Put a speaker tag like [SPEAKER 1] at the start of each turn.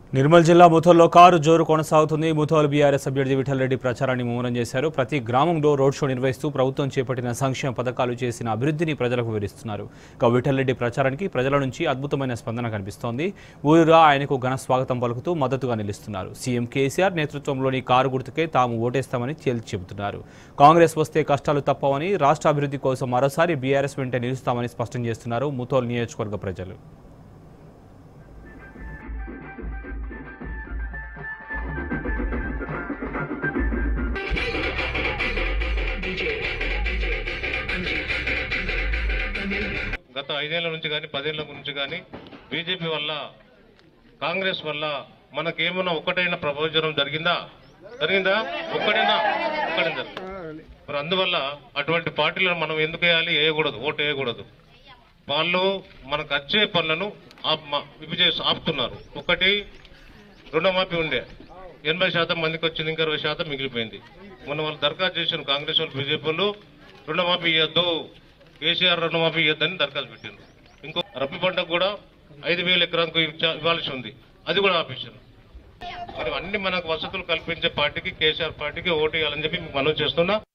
[SPEAKER 1] నిర్మల్ జిల్లా ముథోల్లో కారు జోరు కొనసాగుతుంది ముథోల్ బీఆర్ఎస్ అభ్యర్థి విఠల్ రెడ్డి ప్రచారాన్ని ముమ్మరం చేశారు ప్రతి గ్రామంలో రోడ్ షో నిర్వహిస్తూ ప్రభుత్వం చేపట్టిన సంక్షేమ పథకాలు చేసిన అభివృద్ధిని ప్రజలకు వివరిస్తున్నారు ఇక విఠల్ రెడ్డి ప్రచారానికి ప్రజల నుంచి అద్భుతమైన స్పందన కనిపిస్తోంది ఊరురా ఆయనకు ఘన స్వాగతం పలుకుతూ మద్దతుగా నిలుస్తున్నారు సీఎం కేసీఆర్ నేతృత్వంలోని కారు గుర్తుకే తాము ఓటేస్తామని తేల్చి చెబుతున్నారు కాంగ్రెస్ వస్తే కష్టాలు తప్పవని రాష్ట్ర అభివృద్ధి కోసం మరోసారి బీఆర్ఎస్ వెంట నిలుస్తామని స్పష్టం చేస్తున్నారు ముథోల్ నియోజకవర్గ ప్రజలు
[SPEAKER 2] గత ఐదేళ్ల నుంచి కానీ పదేళ్ల నుంచి కానీ బీజేపీ వల్ల కాంగ్రెస్ వల్ల మనకేమైనా ఒక్కటైనా ప్రయోజనం జరిగిందా జరిగిందా ఒక్కటైనా ఒక్కటైనా జరిగింది. మరి అందువల్ల అటువంటి పార్టీలను మనం ఎందుకు వేయాలి వేయకూడదు ఓటు వేయకూడదు వాళ్ళు మనకు వచ్చే పనులను ఆప్- మ- ఇవి చేసి ఆపుతున్నారు ఒకటి రుణమాఫీ ఉండే ఎనభై శాతం మందికి వచ్చింది ఇంకా ఇరవై శాతం మిగిలిపోయింది మొన్న వాళ్ళు దరఖాస్తు చేసిన కాంగ్రెస్ వాళ్ళు బీజేపీ వాళ్ళు రుణమాఫీ ఇవ్వద్దు కేసీఆర్ రుణమాఫీ ఇవ్వద్దని దరఖాస్తు పెట్టిండ్రు ఇంకో రబ్బీ పంటకు కూడా ఐదు వేల ఎకరానికి ఇచ్చా- ఇవ్వాల్సి ఉంది అది కూడా ఆపేశారు మరి అన్ని మనకు వసతులు కల్పించే పార్టీకి కేసీఆర్ పార్టీకి ఓటు వేయాలని చెప్పి మీకు మనవి చేస్తున్నా